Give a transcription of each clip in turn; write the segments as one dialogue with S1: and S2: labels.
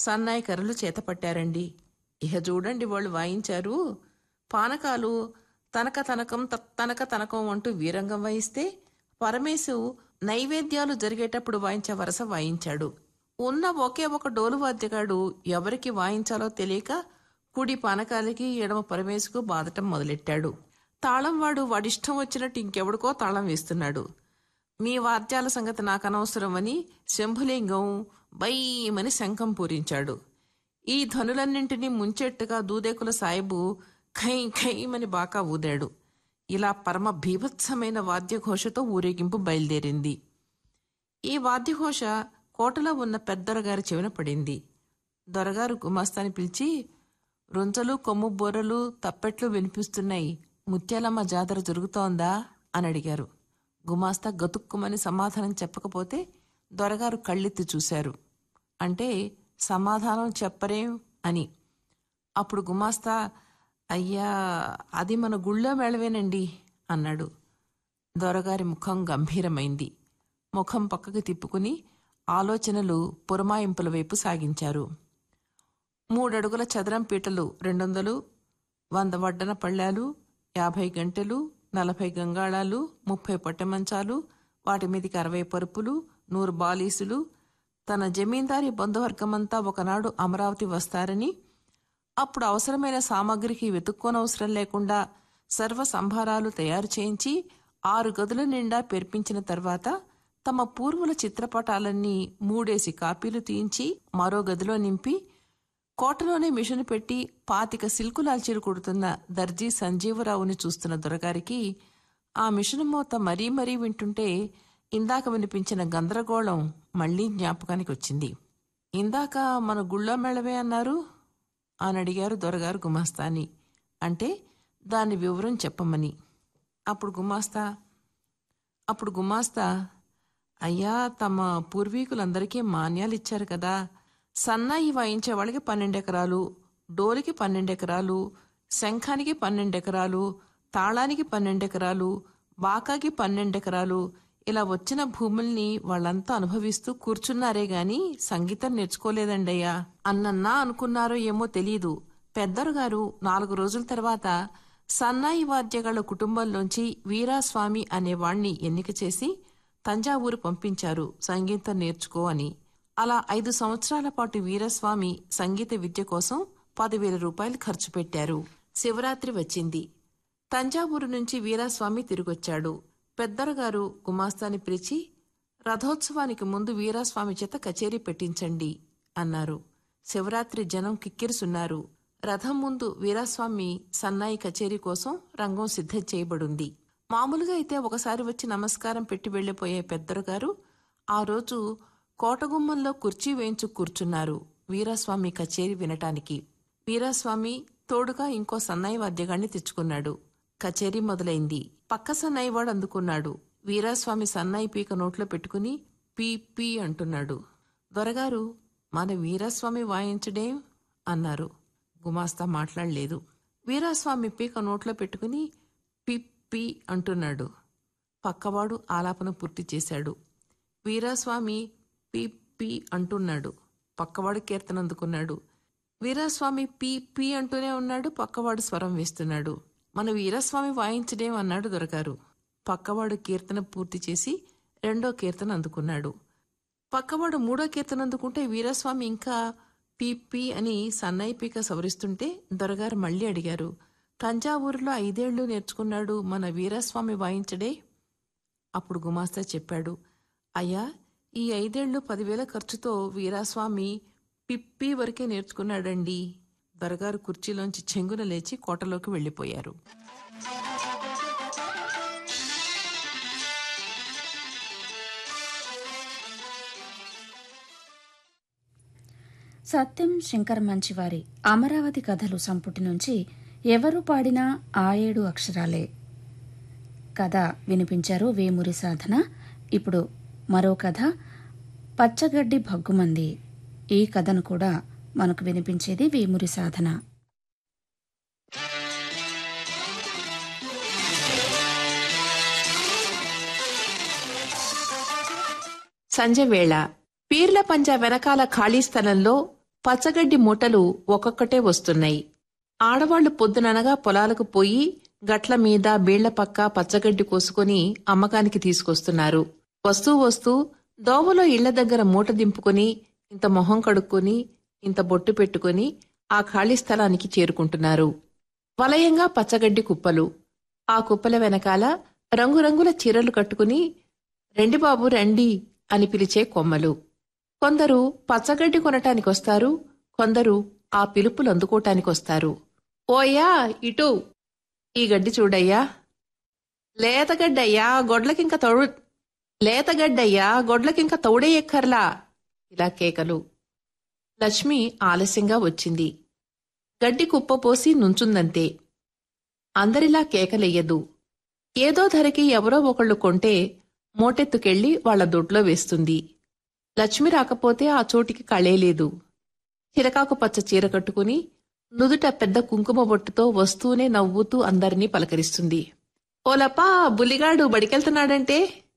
S1: సన్నాయి కర్రలు చేతపట్టారండి ఇహ చూడండి వాళ్ళు వాయించారు పానకాలు తనక తనకం తనక తనకం అంటూ వీరంగం వాయిస్తే పరమేశు నైవేద్యాలు జరిగేటప్పుడు వాయించే వరస వాయించాడు ఉన్న ఒకే ఒక డోలు వాద్యగాడు ఎవరికి వాయించాలో తెలియక కుడి పానకాలకి ఎడమ పరమేశుకు బాదటం మొదలెట్టాడు తాళం వాడు వాడిష్టం వచ్చినట్టు ఇంకెవడికో తాళం వేస్తున్నాడు మీ వాద్యాల సంగతి నాకు అనవసరమని శంభులింగం బైమని శంఖం పూరించాడు ఈ ధనులన్నింటినీ ముంచెట్టుగా దూదేకుల సాయిబు ఖై ఖైమని బాకా ఊదాడు ఇలా పరమ భీభత్సమైన వాద్యఘోషతో ఊరేగింపు బయలుదేరింది ఈ వాద్యఘోష కోటలో ఉన్న పెద్దొరగారి చెవిన పడింది దొరగారు గుమాస్తాని పిలిచి రుంచలు కొమ్ము బోరలు తప్పెట్లు వినిపిస్తున్నాయి ముత్యాలమ్మ జాతర జరుగుతోందా అని అడిగారు గుమాస్తా గతుక్కుమని సమాధానం చెప్పకపోతే దొరగారు కళ్ళెత్తి చూశారు అంటే సమాధానం చెప్పరేం అని అప్పుడు గుమాస్తా అయ్యా అది మన గుళ్ళో మేళవేనండి అన్నాడు దొరగారి ముఖం గంభీరమైంది ముఖం పక్కకి తిప్పుకుని ఆలోచనలు పురమాయింపుల వైపు సాగించారు మూడడుగుల చదరం పీటలు రెండొందలు వంద వడ్డన పళ్ళాలు యాభై గంటలు నలభై గంగాళాలు ముప్పై పట్టెమంచాలు వాటి మీదికి అరవై పరుపులు నూరు బాలీసులు తన జమీందారీ బంధువర్గమంతా ఒకనాడు అమరావతి వస్తారని అప్పుడు అవసరమైన సామాగ్రికి వెతుక్కోనవసరం లేకుండా సర్వ సంభారాలు తయారు చేయించి ఆరు గదుల నిండా పేర్పించిన తర్వాత తమ పూర్వుల చిత్రపటాలన్నీ మూడేసి కాపీలు తీయించి మరో గదిలో నింపి కోటలోనే మిషన్ పెట్టి పాతిక సిల్కు లాల్చీలు కుడుతున్న దర్జీ సంజీవరావుని చూస్తున్న దొరగారికి ఆ మిషన్ మోత మరీ మరీ వింటుంటే ఇందాక వినిపించిన గందరగోళం మళ్లీ జ్ఞాపకానికి వచ్చింది ఇందాక మన గుళ్ళో మెళవే అన్నారు అని అడిగారు దొరగారు గుమాస్తాని అంటే దాని వివరం చెప్పమని అప్పుడు గుమాస్తా అప్పుడు గుమాస్తా అయ్యా తమ పూర్వీకులందరికీ మాన్యాలు ఇచ్చారు కదా సన్నాయి వాయించే వాళ్ళకి పన్నెండు ఎకరాలు డోలికి పన్నెండు ఎకరాలు శంఖానికి పన్నెండు ఎకరాలు తాళానికి పన్నెండు ఎకరాలు బాకాకి పన్నెండు ఎకరాలు ఇలా వచ్చిన భూముల్ని వాళ్ళంతా అనుభవిస్తూ కూర్చున్నారే గాని సంగీతం నేర్చుకోలేదండయ్యా అన్నన్నా అనుకున్నారో ఏమో తెలీదు పెద్దరు గారు నాలుగు రోజుల తర్వాత సన్నాయి వాద్యగాళ్ల కుటుంబంలోంచి వీరాస్వామి అనేవాణ్ణి ఎన్నిక చేసి తంజావూరు పంపించారు సంగీతం నేర్చుకో అని అలా ఐదు సంవత్సరాల పాటు వీరస్వామి సంగీత విద్య కోసం పదివేల రూపాయలు ఖర్చు పెట్టారు శివరాత్రి వచ్చింది తంజావూరు నుంచి వీరాస్వామి తిరిగొచ్చాడు పెద్దరగారు గుమాస్తాని పిలిచి రథోత్సవానికి ముందు వీరాస్వామి చేత కచేరీ పెట్టించండి అన్నారు శివరాత్రి జనం కిక్కిరుసున్నారు రథం ముందు వీరాస్వామి సన్నాయి కచేరీ కోసం రంగం సిద్ధం చేయబడింది మామూలుగా అయితే ఒకసారి వచ్చి నమస్కారం పెట్టి వెళ్లిపోయే పెద్దరగారు ఆ రోజు కోటగుమ్మంలో కుర్చీ వేయించు కూర్చున్నారు వీరాస్వామి కచేరీ వినటానికి వీరాస్వామి తోడుగా ఇంకో సన్నాయి వాద్యగాన్ని తెచ్చుకున్నాడు కచేరీ మొదలైంది పక్క సన్నాయివాడు అందుకున్నాడు వీరాస్వామి సన్నాయి పీక నోట్లో పెట్టుకుని పీ పీ అంటున్నాడు దొరగారు మన వీరాస్వామి వాయించడేం అన్నారు గుమాస్తా మాట్లాడలేదు వీరాస్వామి పీక నోట్లో పెట్టుకుని పి పి అంటున్నాడు పక్కవాడు ఆలాపన పూర్తి చేశాడు వీరాస్వామి పి పి అంటున్నాడు పక్కవాడు కీర్తన అందుకున్నాడు వీరాస్వామి పి పి అంటూనే ఉన్నాడు పక్కవాడు స్వరం వేస్తున్నాడు మన వీరాస్వామి వాయించడేం అన్నాడు దొరగారు పక్కవాడు కీర్తన పూర్తి చేసి రెండో కీర్తన అందుకున్నాడు పక్కవాడు మూడో కీర్తన అందుకుంటే వీరాస్వామి ఇంకా పీ పీ అని సన్నాయి పీక సవరిస్తుంటే దొరగారు మళ్ళీ అడిగారు తంజావూరులో ఐదేళ్లు నేర్చుకున్నాడు మన వీరాస్వామి వాయించడే అప్పుడు గుమాస్తా చెప్పాడు అయ్యా ఈ ఐదేళ్లు పదివేల ఖర్చుతో వీరాస్వామి పిప్పి వరకే నేర్చుకున్నాడండి దొరగారు కుర్చీలోంచి చెంగున లేచి కోటలోకి వెళ్లిపోయారు
S2: సత్యం శంకర్ మంచివారి అమరావతి కథలు సంపుటి నుంచి ఎవరు పాడినా ఆ ఏడు అక్షరాలే కథ వినిపించారు వేమూరి సాధన ఇప్పుడు మరో కథ పచ్చగడ్డి భగ్గుమంది ఈ కథను కూడా మనకు వినిపించేది వేమూరి సాధన
S1: సంజె వేళ పీర్ల పంజా వెనకాల ఖాళీ స్థలంలో పచ్చగడ్డి మూటలు ఒక్కొక్కటే వస్తున్నాయి ఆడవాళ్లు పొద్దుననగా పొలాలకు పోయి గట్ల మీద బీళ్ల పక్క పచ్చగడ్డి కోసుకొని అమ్మకానికి తీసుకొస్తున్నారు వస్తూ వస్తూ దోవలో ఇళ్ల దగ్గర మూట దింపుకొని ఇంత మొహం కడుక్కొని ఇంత బొట్టు పెట్టుకొని ఆ ఖాళీ స్థలానికి చేరుకుంటున్నారు వలయంగా పచ్చగడ్డి కుప్పలు ఆ కుప్పల వెనకాల రంగురంగుల చీరలు కట్టుకుని రెండి బాబు రండి అని పిలిచే కొమ్మలు కొందరు పచ్చగడ్డి కొనటానికొస్తారు కొందరు ఆ పిలుపులు అందుకోటానికొస్తారు ఓయ్యా ఇటు ఈ గడ్డి చూడయ్యా లేతగడ్డయ్యా గొడ్లకింక తౌడు లేతగడ్డయ్యా గొడ్లకింక తౌడే ఎక్కర్లా ఇలా కేకలు లక్ష్మి ఆలస్యంగా వచ్చింది గడ్డి కుప్ప పోసి నుంచుందంతే అందరిలా కేకలెయ్యదు ఏదో ధరకి ఎవరో ఒకళ్ళు కొంటే మోటెత్తుకెళ్లి వాళ్ల దొడ్లో వేస్తుంది లక్ష్మి రాకపోతే ఆ చోటికి కళేలేదు చిరకాకు పచ్చ చీర కట్టుకుని నుదుట పెద్ద కుంకుమ బొట్టుతో వస్తూనే నవ్వుతూ అందరినీ పలకరిస్తుంది ఓలప్పా బుల్లిగాడు బడికెళ్తున్నాడంటే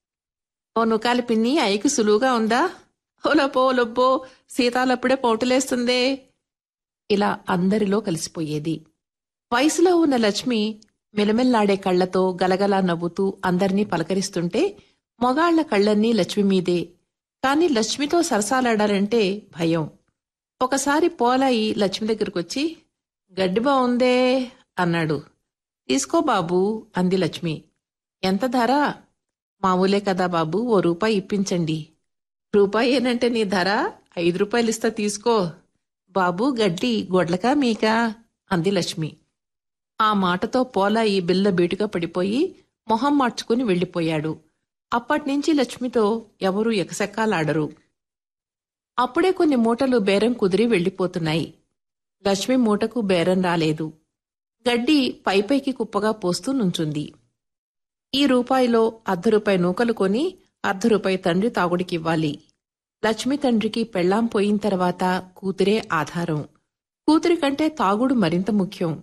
S1: ఓ నుకాలి పిన్ని ఐకి సులువుగా ఉందా ఓలపో ఓలబ్బో సీతాలప్పుడే పోటులేస్తుందే ఇలా అందరిలో కలిసిపోయేది వయసులో ఉన్న లక్ష్మి మెలమెల్లాడే కళ్లతో గలగలా నవ్వుతూ అందర్నీ పలకరిస్తుంటే మొగాళ్ల కళ్ళన్నీ లక్ష్మి మీదే కాని లక్ష్మితో సరసాలాడాలంటే భయం ఒకసారి పోలాయి లక్ష్మి దగ్గరకొచ్చి గడ్డి బావుందే అన్నాడు తీసుకో బాబూ అంది లక్ష్మి ఎంత ధర మామూలే కదా బాబు ఓ రూపాయి ఇప్పించండి రూపాయి ఏనంటే నీ ధర ఐదు రూపాయలు ఇస్తా తీసుకో బాబూ గడ్డి గొడ్లకా మీకా అంది లక్ష్మి ఆ మాటతో పోలాయి బిల్ల బీటుగా పడిపోయి మొహం మార్చుకుని వెళ్లిపోయాడు అప్పట్నుంచి లక్ష్మితో ఎవరూ ఎకసెక్కాలాడరు అప్పుడే కొన్ని మూటలు బేరం కుదిరి వెళ్లిపోతున్నాయి లక్ష్మి మూటకు బేరం రాలేదు గడ్డి పైపైకి కుప్పగా పోస్తూ నుంచుంది ఈ రూపాయిలో అర్ధ రూపాయి నూకలు కొని అర్ధ రూపాయి తండ్రి తాగుడికివ్వాలి లక్ష్మి తండ్రికి పెళ్లాం పోయిన తర్వాత కూతురే ఆధారం కూతురి కంటే తాగుడు మరింత ముఖ్యం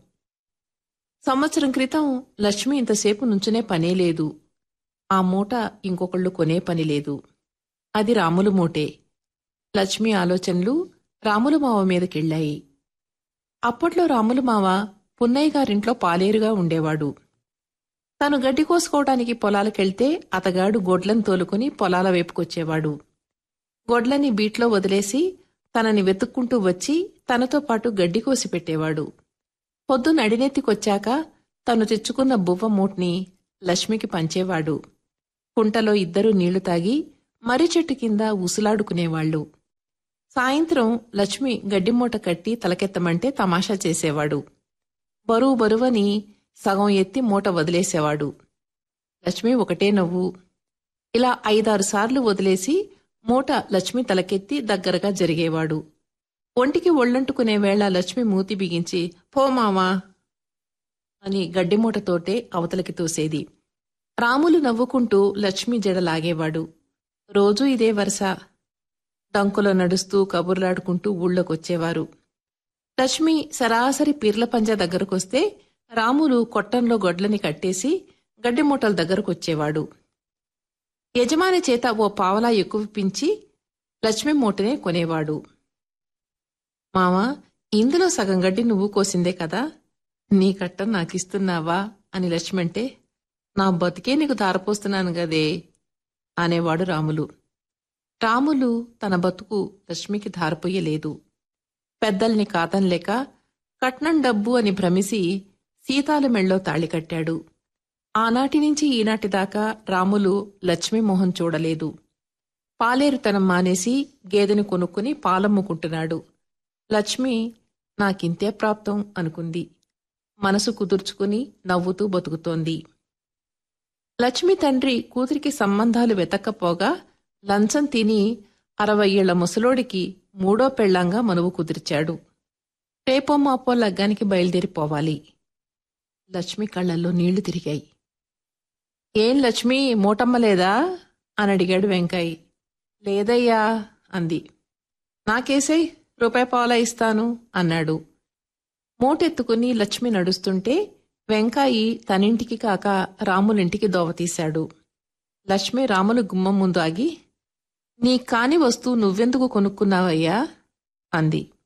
S1: సంవత్సరం క్రితం లక్ష్మి ఇంతసేపు నుంచునే పనే లేదు ఆ మూట ఇంకొకళ్ళు కొనే పని లేదు అది రాములు మూటే లక్ష్మి ఆలోచనలు రాములు మావ మీదకెళ్ళాయి అప్పట్లో రాములు మావ పున్నయ్య గారింట్లో పాలేరుగా ఉండేవాడు తను గడ్డి కోసుకోవడానికి పొలాలకెళ్తే అతగాడు గొడ్లను తోలుకుని పొలాల వైపుకొచ్చేవాడు గొడ్లని బీట్లో వదిలేసి తనని వెతుక్కుంటూ వచ్చి తనతో పాటు గడ్డి కోసి పెట్టేవాడు పొద్దు నడినెత్తికొచ్చాక తను తెచ్చుకున్న బువ్వ మూట్ని లక్ష్మికి పంచేవాడు కుంటలో ఇద్దరూ నీళ్లు తాగి మర్రి చెట్టు కింద ఉసులాడుకునేవాళ్లు సాయంత్రం లక్ష్మి గడ్డిమూట కట్టి తలకెత్తమంటే తమాషా చేసేవాడు బరువు బరువని సగం ఎత్తి మూట వదిలేసేవాడు లక్ష్మి ఒకటే నవ్వు ఇలా ఐదారు సార్లు వదిలేసి మూట లక్ష్మి తలకెత్తి దగ్గరగా జరిగేవాడు ఒంటికి ఒళ్ళంటుకునే వేళ లక్ష్మి మూతి బిగించి పో మామా అని గడ్డిమూటతోటే అవతలకి తోసేది రాములు నవ్వుకుంటూ లక్ష్మి జడ లాగేవాడు రోజూ ఇదే వరుస డంకులో నడుస్తూ కబుర్లాడుకుంటూ ఊళ్ళోకొచ్చేవారు లక్ష్మి సరాసరి పీర్ల పంజా దగ్గరకొస్తే రాములు కొట్టంలో గొడ్లని కట్టేసి గడ్డి మూటల దగ్గరకొచ్చేవాడు యజమాని చేత ఓ పావలా ఎక్కువిపించి లక్ష్మి మూటనే కొనేవాడు మావా ఇందులో సగం గడ్డి నువ్వు కోసిందే కదా నీ కట్ట నాకిస్తున్నావా అని లక్ష్మి అంటే నా బతికే నీకు దారపోస్తున్నాను గదే అనేవాడు రాములు రాములు తన బతుకు లక్ష్మికి ధారపోయలేదు పెద్దల్ని కాదనలేక కట్నం డబ్బు అని భ్రమిసి సీతాల మెళ్ళో తాళి కట్టాడు ఆనాటి నుంచి ఈనాటి దాకా రాములు లక్ష్మీ మొహం చూడలేదు పాలేరుతనం మానేసి గేదెని కొనుక్కుని పాలమ్ముకుంటున్నాడు లక్ష్మి నాకింతే ప్రాప్తం అనుకుంది మనసు కుదుర్చుకుని నవ్వుతూ బతుకుతోంది లక్ష్మి తండ్రి కూతురికి సంబంధాలు వెతక్కపోగా లంచం తిని అరవై ఏళ్ల ముసలోడికి మూడో పెళ్లాంగా మనువు కుదిర్చాడు రేపో మాపో లగ్గానికి బయలుదేరిపోవాలి లక్ష్మి కళ్ళల్లో నీళ్లు తిరిగాయి ఏం లక్ష్మి మూటమ్మలేదా అని అడిగాడు వెంకయ్య లేదయ్యా అంది నాకేసై రూపాయి పావులా ఇస్తాను అన్నాడు మూటెత్తుకుని లక్ష్మి నడుస్తుంటే వెంకాయి తనింటికి కాక రాములింటికి దోవతీశాడు లక్ష్మి రాములు గుమ్మం ముందు ఆగి నీ కాని వస్తువు నువ్వెందుకు కొనుక్కున్నావయ్యా అంది